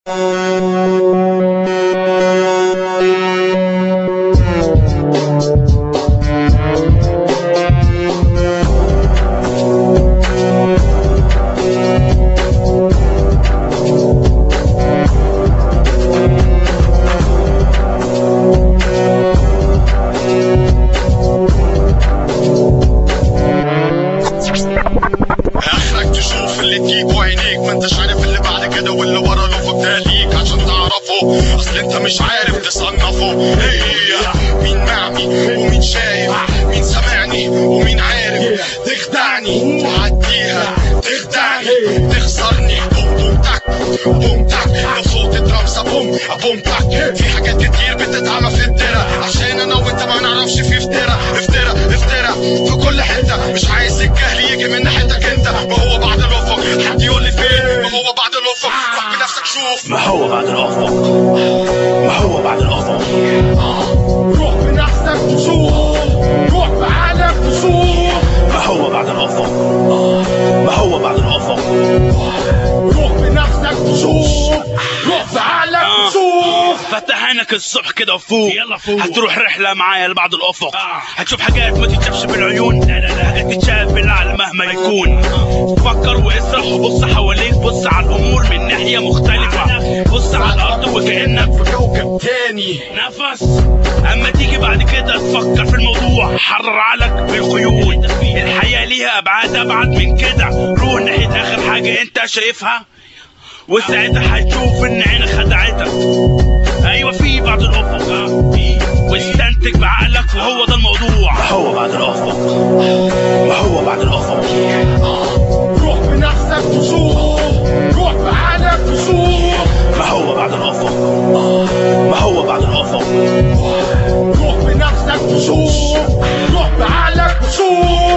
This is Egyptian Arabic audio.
اخرك تشوف اللي تجيك وعينيك ما انتش عارف اللي بعد كده واللي ورا الافق ده ليك عشان تعرفه اصل انت مش عارف تصنفه هي مين معمي ومين شايف مين سامعني ومين عارف تخدعني تعديها تخدعني تخسرني بوم بوم تك بوم تك لو صوت الدرامز بوم بوم تك في حاجات كتير بتتعمل في الدرة عشان انا وانت ما نعرفش في افترا افترا افترا في كل حتة مش عايز الجهل يجي من ناحيتك انت ما هو بعد الافق حد يقول لي فين ما هو بعد الافق روح بنفسك شوف ما هو بعد الافق ما هو بعد الافق روح بنفسك تشوف روح بعقلك تشوف ما هو بعد الافق ما هو بعد الافق روح بنفسك تشوف روح بعقلك تشوف فتح عينك الصبح كده وفوق يلا فوق. هتروح رحلة معايا لبعض الأفق آه. هتشوف حاجات ما تتشافش بالعيون لا لا لا حاجات تتشاف بالعقل مهما يكون فكر واسرح وبص حواليك بص على الأمور من ناحية مختلفة بص على الأرض وكأنك في كوكب تاني نفس اما تيجي بعد كده تفكر في الموضوع حرر عقلك بالقيود الحياة ليها ابعاد ابعد من كده روح ناحية اخر حاجة انت شايفها وساعتها هتشوف ان عينك خدعتك ايوه في بعض الافق آه. واستنتج بعقلك وهو ده الموضوع ما هو بعد الافق ما هو بعد الافق روح بنفسك تشوف روح بعقلك تشوف ما هو بعد الافق ما هو بعد الافق روح بنفسك تشوف روح بعقلك تشوف